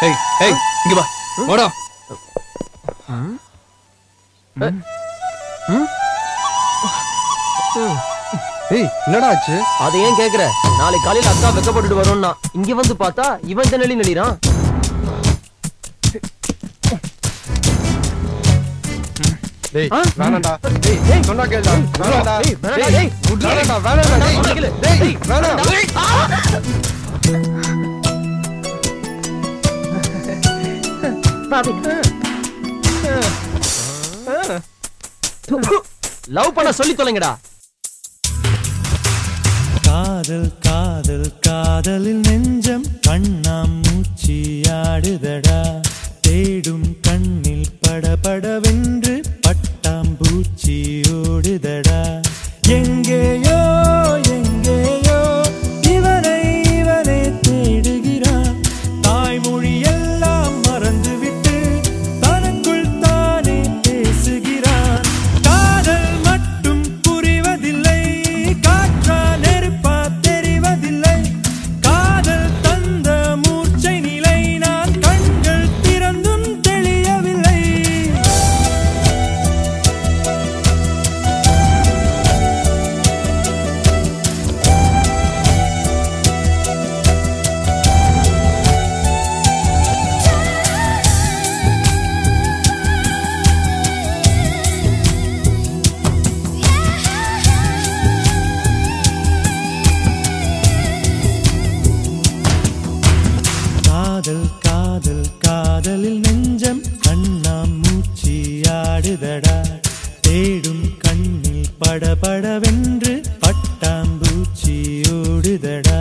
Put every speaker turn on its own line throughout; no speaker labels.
ஏய் ஏய் இங்க வா வாடா
ஏய் என்னடா ஆச்சு
அதை ஏன் கேக்குற நாளைக்கு காலையில அக்கா வெக்கப்பட்டுட்டு வரோம்னா இங்க வந்து பார்த்தா இவன் இந்த நெளி நெளிறான்
டேய்
ஆ?
வேணாம்டா
டேய், டேய்,
சொன்னா கேளுடா வேணாம்டா
டேய், வேணாம்டா,
டேய்
டேய்.
வேணாம்டா வேணாம்டா
வேணாம்,
டேய்
சொன்னா கேளு.
டேய்
டேய்,
வேணாம்
லவ் பண்ண சொல்லி தொலைங்கடா
காதல் காதல் காதலில் நெஞ்சம் கண்ணாம் மூச்சியாடுதடா தேடும் கண்ணில் படபடவென்று பட்டாம்பூச்சி ஓடுதடா எங்கேயோ எங்கேயோ இவனை இவனை தேடுகிறான் தாய்மொழி எல்லாம் மறந்துவிட்டு தனக்குள் தானே பேசுகிறான் காதல் மட்டும் புரிவதில்லை காற்றா நெருப்பா தெரிவதில்லை காதல் தந்த மூர்ச்சை நிலை நான் கண்கள் திறந்தும் தெளியவில்லை காதல் காதல் காதலில் நெஞ்சம் கண்ணாம் மூச்சியாடுதடா தேடும் கண்ணில் படபடவென்று பட்டாம்பூச்சி ஓடுதடா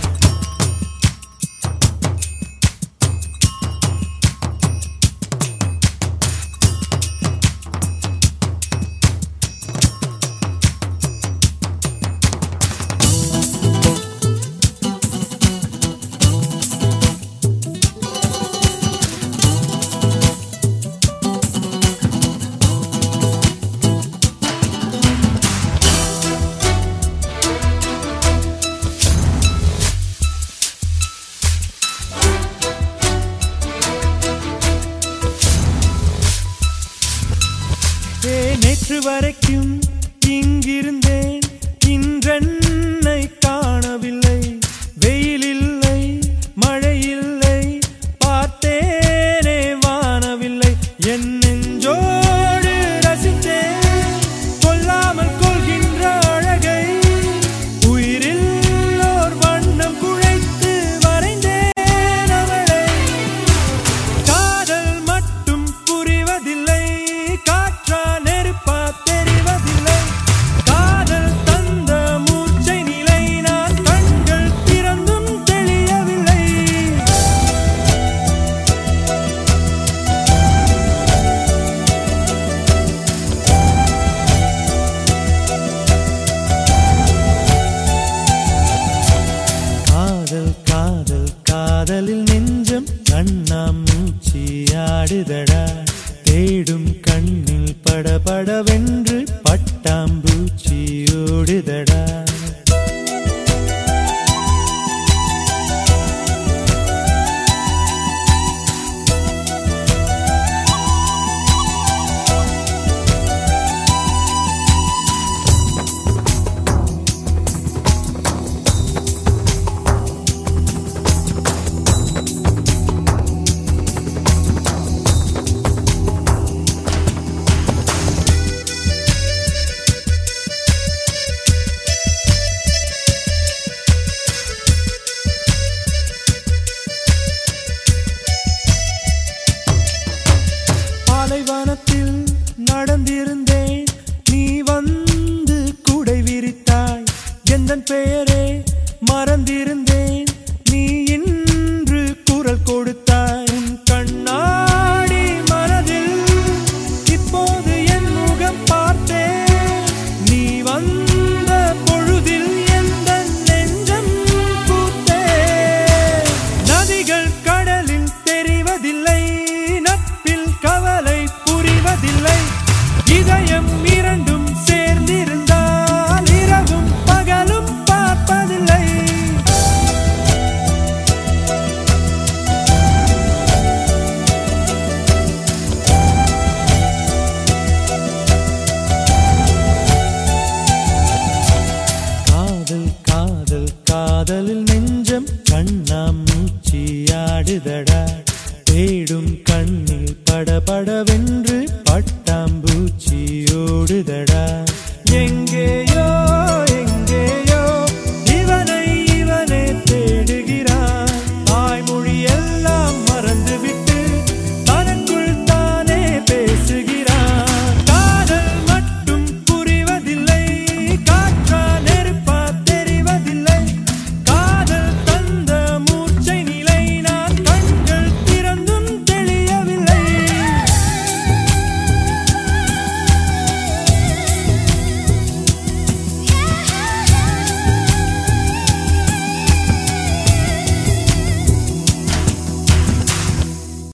ஏ, நேற்று வரைக்கும் இங்கிருந்தேன் இன்றென்னை காணவில்லை வெயில் இல்லை மழை இல்லை பார்த்தேனே வானவில்லை என் நெஞ்சோடு ரசித்தேன் கொல்லாமல் கொள்கின்ற அழகை உயிரில் ஓர் வண்ணம் குழைத்து வரைந்தேன் அவளை காதல் மட்டும் புரிவதில்லை காற்றா நெருப்பா தெரிவதில்லை காதல் தந்த மூச்சை நிலை நான் கண்கள் திறந்தும் தெளியவில்லை காதல் காதல் காதலில் நெஞ்சம் கண்ணாம் மூச்சியாடுதடா தேடும் கண்ணில் படபடவென்று பட்டாம்பூச்சி ஓடுதடா பாலைவனத்தில் நடந்திருந்தேன் நீ வந்து குடை விரித்தாய் எந்த பெயரே மறந்திருந்தேன் நீ இன்று குரல் கொடுத்தாய் உன் கண்ணாடி மனதில் இப்போது என் முகம் பார்த்தேன் நீ வந்த பொழுதில் எந்த நெஞ்சம் பூத்தே நதிகள் கடலில் தெரிவதில்லை நட்பில் கவலை புரிவதில்லை இதயம் இரண்டும் சேர்ந்திருந்தால் இரவும் பகலும் பார்ப்பதில்லை காதல் காதலில் நெஞ்சம் கண்ணாமூச்சி ஆடுதடா தேடும் கண்ணில் படபடவென்று பட்டாம்பூச்சி ஓடுதடா